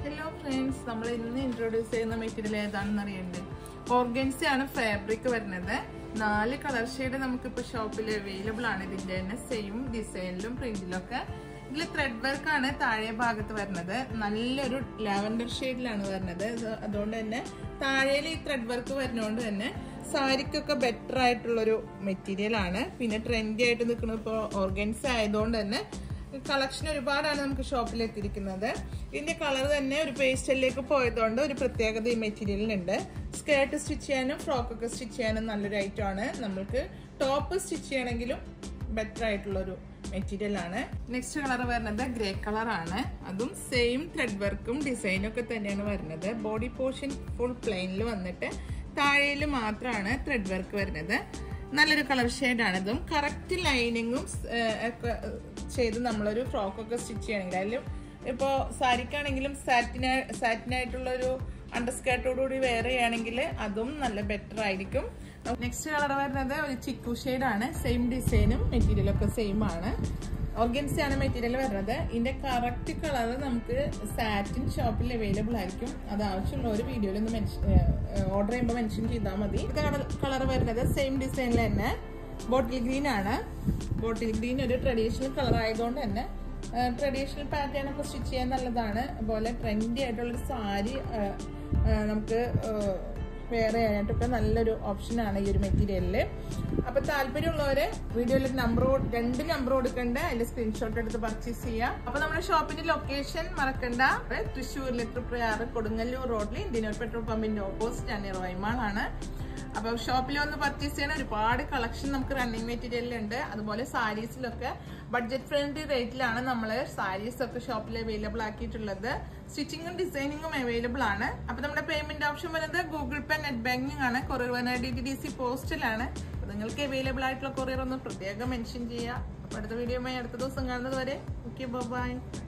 hello friends നമ്മൾ ഇന്ന് introduce ചെയ്യുന്ന മെറ്റീരിയൽ ഏതാണെന്ന് അറിയണ്ടേ ഓർഗൻസി ആണ് ഫാബ്രിക് വരുന്നത് നാല് കളർ ഷെയ്ഡ് നമുക്കിപ്പോൾ ഷോപ്പിൽ അവൈലബിൾ ആണ് ഇതിന്റെ തന്നെ സെയിം ഡിസൈനിലും പ്രിന്റിലും ഒക്കെ ഇതിൽ ത്രെഡ് വർക്ക് ആണ് താഴെ ഭാഗത്ത് വരുന്നത് നല്ലൊരു ലാവൻഡർ ഷെയ്ഡിലാണ് വരുന്നത് ഇത് അതുകൊണ്ട് തന്നെ താഴേയിൽ ഈ ത്രെഡ് വർക്ക് വരുന്നതുകൊണ്ട് തന്നെ സാരിക്കൊക്കെ ബെറ്റർ ആയിട്ടുള്ളൊരു മെറ്റീരിയൽ ആണ് പിന്നെ ട്രെൻഡി ആയിട്ട് നിൽക്കുന്നത് ഇപ്പോൾ ഓർഗൻസ് ആയതുകൊണ്ട് തന്നെ കളക്ഷൻ ഒരുപാടാണ് നമുക്ക് ഷോപ്പിൽ എത്തിയിരിക്കുന്നത് ഇതിന്റെ കളർ തന്നെ ഒരു പേസ്റ്റലിലേക്ക് പോയതുകൊണ്ട് ഒരു പ്രത്യേകത ഈ മെറ്റീരിയലിനുണ്ട് സ്കേർട്ട് സ്റ്റിച്ച് ചെയ്യാനും ഫ്രോക്കൊക്കെ സ്റ്റിച്ച് ചെയ്യാനും നല്ലൊരു ഐറ്റം ആണ് നമ്മൾക്ക് ടോപ്പ് സ്റ്റിച്ച് ചെയ്യണമെങ്കിലും ബെറ്റർ ആയിട്ടുള്ള ഒരു മെറ്റീരിയൽ ആണ് നെക്സ്റ്റ് കളർ വരുന്നത് ഗ്രേ കളർ ആണ് അതും സെയിം ത്രെഡ് വർക്കും ഡിസൈനും ഒക്കെ തന്നെയാണ് വരുന്നത് ബോഡി പോർഷൻ ഫുൾ പ്ലെയിനിൽ വന്നിട്ട് താഴേയിൽ മാത്രമാണ് ത്രെഡ് വർക്ക് വരുന്നത് നല്ലൊരു കളർ ഷെയ്ഡാണ് ഇതും കറക്റ്റ് ലൈനിങ്ങും ഒക്കെ ചെയ്ത് നമ്മളൊരു ഫ്രോക്കൊക്കെ സ്റ്റിച്ച് ചെയ്യണമെങ്കിൽ അതിലും ഇപ്പോൾ സാരിക്കാണെങ്കിലും സാറ്റിന സാറ്റിനായിട്ടുള്ള ഒരു അണ്ടർസ്കേർട്ടോടുകൂടി വെയർ ചെയ്യുകയാണെങ്കിൽ അതും നല്ല ബെറ്റർ ആയിരിക്കും നെക്സ്റ്റ് കളർ വരുന്നത് ഒരു ചിക്കു ഷെയ്ഡാണ് സെയിം ഡിസൈനും മെറ്റീരിയലൊക്കെ സെയിം ആണ് ഓർഗൻസി ആണ് മെറ്റീരിയൽ വരുന്നത് ഇതിന്റെ കറക്റ്റ് കളർ നമുക്ക് സാറ്റിൻ ഷോപ്പിൽ അവൈലബിൾ ആയിരിക്കും അത് ആവശ്യമുള്ള ഒരു വീഡിയോയിൽ ഒന്ന് മെൻഷൻ ഓർഡർ ചെയ്യുമ്പോൾ മെൻഷൻ ചെയ്താൽ മതി ഇത് കളർ വരുന്നത് സെയിം ഡിസൈനിൽ തന്നെ ബോട്ടിൽ ഗ്രീൻ ആണ് ബോട്ടിൽ ഗ്രീൻ ഒരു ട്രഡീഷണൽ കളർ ആയതുകൊണ്ട് തന്നെ ട്രഡീഷണൽ പാറ്റേൺ ഒക്കെ സ്റ്റിച്ച് ചെയ്യാൻ നല്ലതാണ് അതുപോലെ ട്രെൻഡി ആയിട്ടുള്ളൊരു സാരി നമുക്ക് വേറെ ആയിട്ടൊക്കെ നല്ലൊരു ഓപ്ഷനാണ് ഈ ഒരു മെറ്റീരിയലില് അപ്പൊ താല്പര്യമുള്ളവര് വീഡിയോയിൽ നമ്പർ രണ്ട് നമ്പർ കൊടുക്കണ്ട അതിന്റെ സ്ക്രീൻഷോട്ട് എടുത്ത് പർച്ചേസ് ചെയ്യാം അപ്പൊ നമ്മുടെ ഷോപ്പിന്റെ ലൊക്കേഷൻ മറക്കണ്ട തൃശ്ശൂർ ലിറ്റർ കൊടുങ്ങല്ലൂർ റോഡിൽ ഇന്ത്യൻ ഓയിൽ പെട്രോൾ പമ്പിന്റെ ഓപ്പോസിറ്റ് ആണ് വൈമാളാണ് അപ്പൊ ഷോപ്പിൽ വന്ന് പർച്ചേസ് ചെയ്യണ ഒരുപാട് കളക്ഷൻ നമുക്ക് റണ്ണിങ് മെറ്റീരിയലുണ്ട് അതുപോലെ സാരീസിലൊക്കെ ബഡ്ജറ്റ് ഫ്രണ്ട്ലി റേറ്റിലാണ് നമ്മൾ സാരീസ് ഒക്കെ ഷോപ്പിൽ അവൈലബിൾ ആക്കിയിട്ടുള്ളത് സ്റ്റിച്ചിങ്ങും ഡിസൈനിങ്ങും അവൈലബിൾ ആണ് അപ്പൊ നമ്മുടെ പേയ്മെന്റ് ഓപ്ഷൻ വരുന്നത് ഗൂഗിൾ പേ നെറ്റ് ബാങ്കിങ് ആണ് കൊറിയർ വന്ന ഡി ടി ഡി സി പോസ്റ്റിലാണ് അപ്പൊ നിങ്ങൾക്ക് അവൈലബിൾ ആയിട്ടുള്ള കൊറിയർ ഒന്ന് പ്രത്യേകം മെൻഷൻ ചെയ്യുക അപ്പൊ അടുത്ത വീഡിയോയുമായി അടുത്ത ദിവസം കാണുന്നത് വരെ ഓക്കെ ബൈ